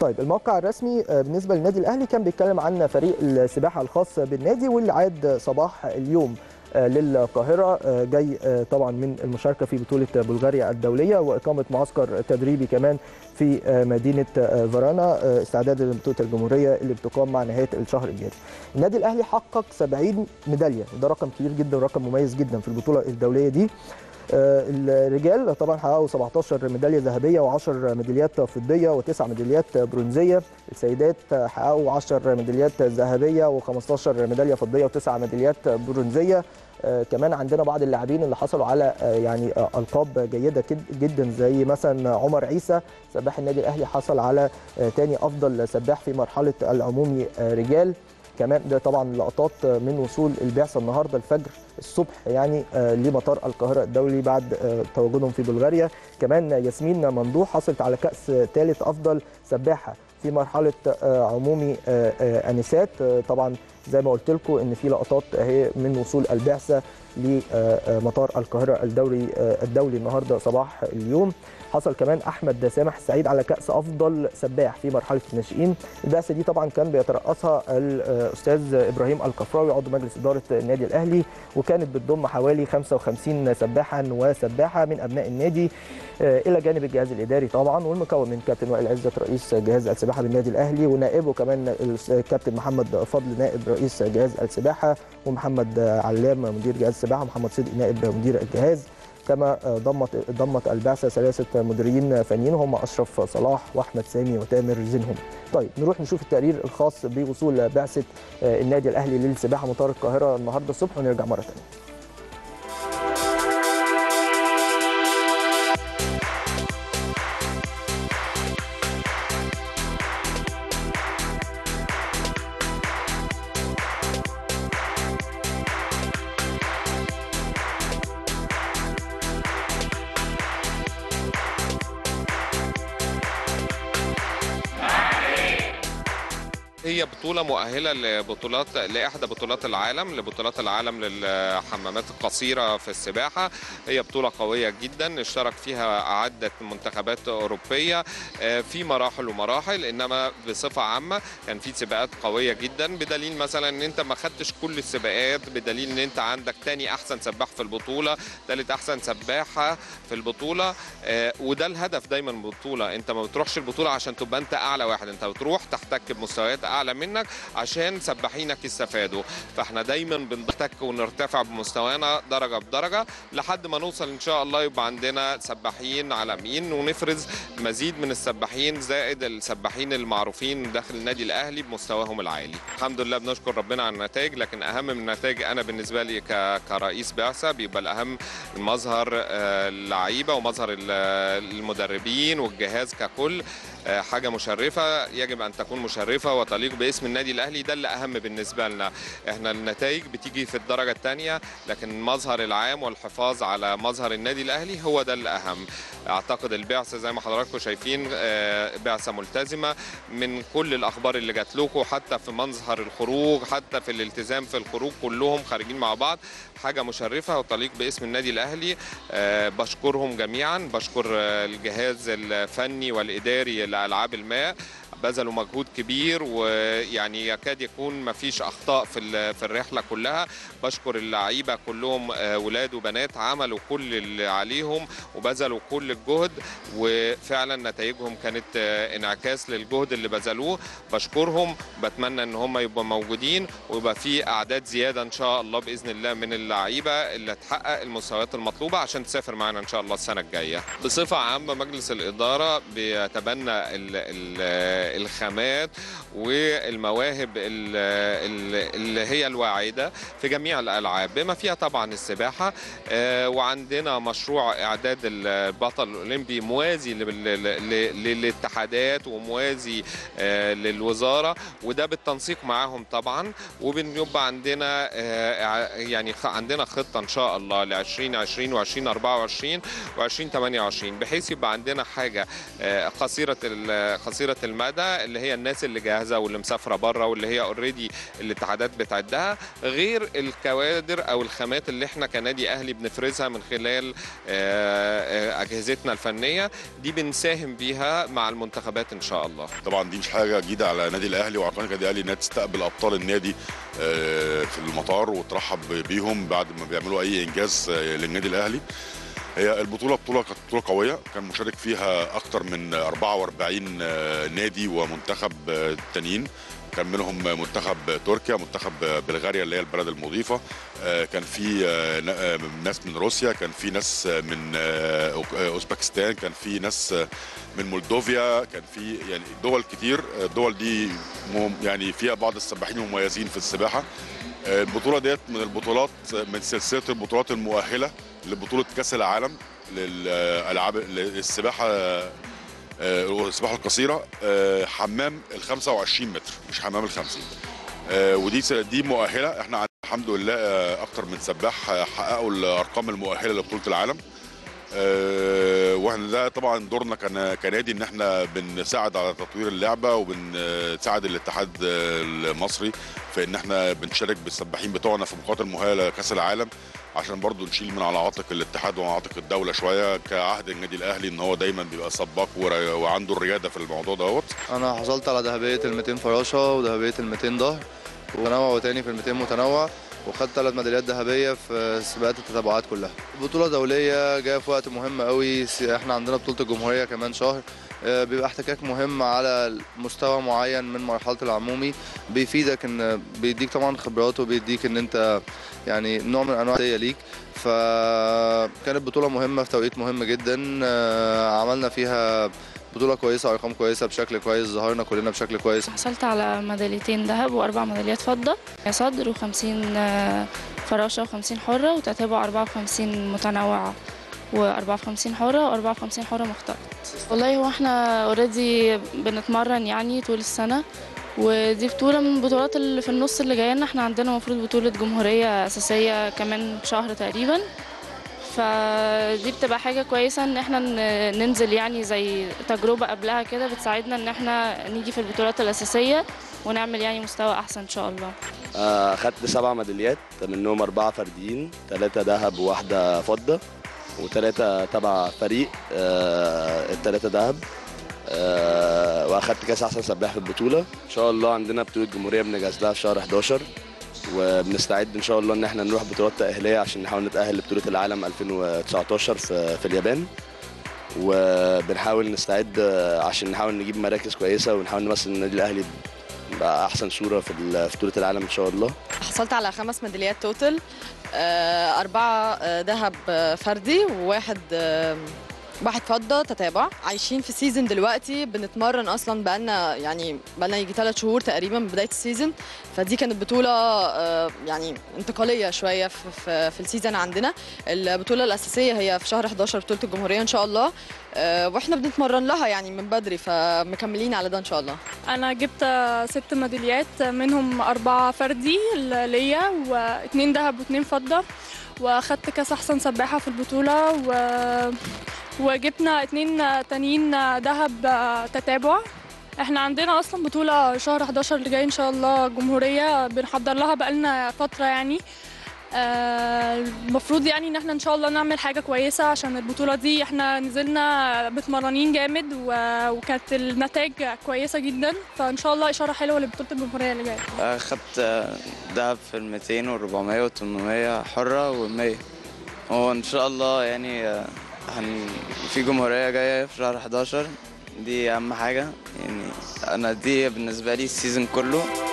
طيب الموقع الرسمي بالنسبه للنادي الاهلي كان بيتكلم عن فريق السباحه الخاص بالنادي واللي عاد صباح اليوم للقاهرة جاي طبعا من المشاركة في بطولة بلغاريا الدولية وإقامة معسكر تدريبي كمان في مدينة فرانا استعدادا لبطولة الجمهورية اللي بتقام مع نهاية الشهر الجاري. النادي الأهلي حقق 70 ميدالية وده رقم كبير جدا ورقم مميز جدا في البطولة الدولية دي. الرجال طبعا حققوا 17 ميداليه ذهبيه و10 ميداليات فضيه و9 ميداليات برونزيه السيدات حققوا 10 ميداليات ذهبيه و15 ميداليه فضيه و9 ميداليات برونزيه كمان عندنا بعض اللاعبين اللي حصلوا على يعني القاب جيده جدا زي مثلا عمر عيسى سباح النادي الاهلي حصل على ثاني افضل سباح في مرحله العمومي رجال كمان ده طبعا لقطات من وصول البعثه النهارده الفجر الصبح يعني لمطار القاهره الدولي بعد تواجدهم في بلغاريا كمان ياسمين ممدوح حصلت على كاس ثالث افضل سباحه في مرحله عمومي انسات طبعا زي ما قلت لكم ان في لقطات اهي من وصول البعثه لمطار القاهره الدولي الدولي النهارده صباح اليوم حصل كمان احمد سامح السعيد على كاس افضل سباح في مرحله الناشئين البعثه دي طبعا كان بيترأسها الاستاذ ابراهيم الكفراوي عضو مجلس اداره النادي الاهلي وكانت بتضم حوالي 55 سباحا وسباحه من ابناء النادي الى جانب الجهاز الاداري طبعا والمكون من كابتن وائل عزت رئيس جهاز السباحه بالنادي الاهلي ونائبه كمان الكابتن محمد فضل نائب رئيس جهاز السباحه ومحمد علام مدير جهاز السباحه ومحمد صدقي نائب مدير الجهاز كما ضمت ضمت البعثه ثلاثه مديرين فنيين هم اشرف صلاح واحمد سامي وتامر زينهم. طيب نروح نشوف التقرير الخاص بوصول بعثه النادي الاهلي للسباحه مطار القاهره النهارده الصبح ونرجع مره ثانيه. هي بطولة مؤهلة لبطولات لإحدى بطولات العالم لبطولات العالم للحمامات القصيرة في السباحة هي بطولة قوية جدا اشترك فيها عدة منتخبات أوروبية في مراحل ومراحل إنما بصفة عامة كان في سباقات قوية جدا بدليل مثلا إن أنت ما خدتش كل السباقات بدليل إن أنت عندك تاني أحسن سباح في البطولة ثالث أحسن سباحة في البطولة وده الهدف دايما من البطولة أنت ما بتروحش البطولة عشان تبقى أنت أعلى واحد أنت بتروح تحتك بمستويات اعلى منك عشان سباحينك يستفادوا فاحنا دايما بنحتك ونرتفع بمستوانا درجه بدرجه لحد ما نوصل ان شاء الله يبقى عندنا سباحين عالميين ونفرز مزيد من السباحين زائد السباحين المعروفين داخل النادي الاهلي بمستواهم العالي الحمد لله بنشكر ربنا على النتائج لكن اهم من النتائج انا بالنسبه لي كرئيس بعثه بيبقى الاهم مظهر اللعيبه ومظهر المدربين والجهاز ككل حاجه مشرفه يجب ان تكون مشرفه وتليق باسم النادي الاهلي ده اللي اهم بالنسبه لنا احنا النتائج بتيجي في الدرجه الثانيه لكن المظهر العام والحفاظ على مظهر النادي الاهلي هو ده الاهم اعتقد البعثه زي ما حضراتكم شايفين بعثه ملتزمه من كل الاخبار اللي جات لكم حتى في مظهر الخروج حتى في الالتزام في الخروج كلهم خارجين مع بعض حاجه مشرفه وتليق باسم النادي الاهلي بشكرهم جميعا بشكر الجهاز الفني والاداري لالعاب الماء بذلوا مجهود كبير ويعني يكاد يكون ما فيش اخطاء في في الرحله كلها بشكر اللعيبه كلهم ولاد وبنات عملوا كل اللي عليهم وبذلوا كل الجهد وفعلا نتائجهم كانت انعكاس للجهد اللي بذلوه بشكرهم بتمنى ان هم يبقوا موجودين ويبقى في اعداد زياده ان شاء الله باذن الله من اللعيبه اللي تحقق المستويات المطلوبه عشان تسافر معانا ان شاء الله السنه الجايه بصفه عامه مجلس الاداره بيتبنى ال ال الخامات والمواهب اللي هي الواعده في جميع الالعاب بما فيها طبعا السباحه وعندنا مشروع اعداد البطل الاولمبي موازي للاتحادات وموازي للوزاره وده بالتنسيق معاهم طبعا وبنبقى عندنا يعني عندنا خطه ان شاء الله ل 2020 و2024 و2028 بحيث يبقى عندنا حاجه قصيره قصيره المدى ده اللي هي الناس اللي جاهزه واللي مسافره بره واللي هي اوريدي الاتحادات بتعدها غير الكوادر او الخامات اللي احنا كنادي اهلي بنفرزها من خلال اجهزتنا الفنيه دي بنساهم بيها مع المنتخبات ان شاء الله طبعا دي مش حاجه جديده على نادي الاهلي وعلى قناه النادي الاهلي انها تستقبل ابطال النادي في المطار وترحب بيهم بعد ما بيعملوا اي انجاز للنادي الاهلي هي البطوله بطوله كانت بطوله قويه كان مشارك فيها اكثر من 44 نادي ومنتخب تانيين كان منهم منتخب تركيا منتخب بلغاريا اللي هي البلد المضيفه كان في ناس من روسيا كان في ناس من اوزبكستان كان في ناس من مولدوفيا كان في يعني دول كتير الدول دي يعني فيها بعض السباحين المميزين في السباحه البطوله ديت من البطولات من سلسله البطولات المؤهله لبطوله كاس العالم للالعاب السباحه السباحه القصيره حمام ال 25 متر مش حمام ال 50 ودي دي مؤهله احنا الحمد لله اكتر من سباح حققوا الارقام المؤهله لبطوله العالم واحنا ده طبعا دورنا كنادي ان احنا بنساعد على تطوير اللعبه وبنساعد الاتحاد المصري في ان احنا بنشارك بالسباحين بتوعنا في بطولات المؤهله لكاس العالم عشان برضو نشيل من على عاتق الاتحاد وعلى عاتق الدوله شويه كعهد النادي الاهلي ان هو دايما بيبقى سباق وعنده الرياده في الموضوع دوت انا حصلت على ذهبيه ال 200 فراشه وذهبيه ال 200 ظهر وتنوع تاني في ال 200 متنوع وخدت ثلاث ميداليات ذهبيه في سباقات التتابعات كلها بطوله دوليه جايه في وقت مهم قوي احنا عندنا بطوله الجمهوريه كمان شهر بيبقى احتكاك مهم على مستوى معين من مرحله العمومي بيفيدك ان بيديك طبعا خبرات وبيديك ان انت يعني نوع من انواع ليك فكانت بطوله مهمه في توقيت مهم جدا عملنا فيها بطولة كويسة أرقام كويسة بشكل كويس ظهرنا كلنا بشكل كويس حصلت على ميداليتين ذهب وأربع ميداليات فضة صدر و50 فراشة و50 حرة وتتابع 54 متنوعة و54 حرة و54 حرة مختلط والله هو احنا اوريدي بنتمرن يعني طول السنة ودي بطولة من البطولات اللي في النص اللي جاية لنا احنا عندنا المفروض بطولة جمهورية أساسية كمان شهر تقريبا فدي بتبقى حاجة كويسة ان احنا ننزل يعني زي تجربة قبلها كده بتساعدنا ان احنا نيجي في البطولات الأساسية ونعمل يعني مستوى أحسن إن شاء الله أخدت سبع ميداليات منهم أربعة فرديين ثلاثة ذهب وواحدة فضة وثلاثة تبع فريق الثلاثة ذهب واخدت كاس احسن سباح في البطوله ان شاء الله عندنا بطوله جمهوريه بنجهز لها في شهر 11 وبنستعد ان شاء الله ان احنا نروح بطولات تاهيليه عشان نحاول نتاهل لبطوله العالم 2019 في في اليابان وبنحاول نستعد عشان نحاول نجيب مراكز كويسه ونحاول نمثل النادي الاهلي باحسن صوره في بطوله العالم ان شاء الله حصلت على خمس ميداليات توتال أربعة ذهب فردي وواحد واحد فضه تتابع عايشين في سيزون دلوقتي بنتمرن اصلا بقالنا يعني بقالنا يجي ثلاث شهور تقريبا من بدايه السيزون فدي كانت بطوله يعني انتقاليه شويه في, في, في السيزون عندنا البطوله الاساسيه هي في شهر 11 بطوله الجمهوريه ان شاء الله واحنا بنتمرن لها يعني من بدري فمكملين على ده ان شاء الله انا جبت ست ميداليات منهم اربعه فردي ليا واثنين ذهب واثنين فضه واخدت كاس احسن سباحه في البطوله و وجبنا اتنين تانيين ذهب تتابع احنا عندنا اصلا بطولة شهر 11 اللي جاي ان شاء الله جمهورية بنحضر لها بقالنا فترة يعني المفروض يعني ان احنا ان شاء الله نعمل حاجة كويسة عشان البطولة دي احنا نزلنا متمرنين جامد وكانت النتائج كويسة جدا فان شاء الله اشارة حلوة لبطولة الجمهورية اللي جاية اخدت ذهب في ال 200 وال 400 وال 800 حرة وال 100 هو ان شاء الله يعني هن في جمهورية جاية في شهر 11 دي أهم حاجة يعني أنا دي بالنسبة لي السيزون كله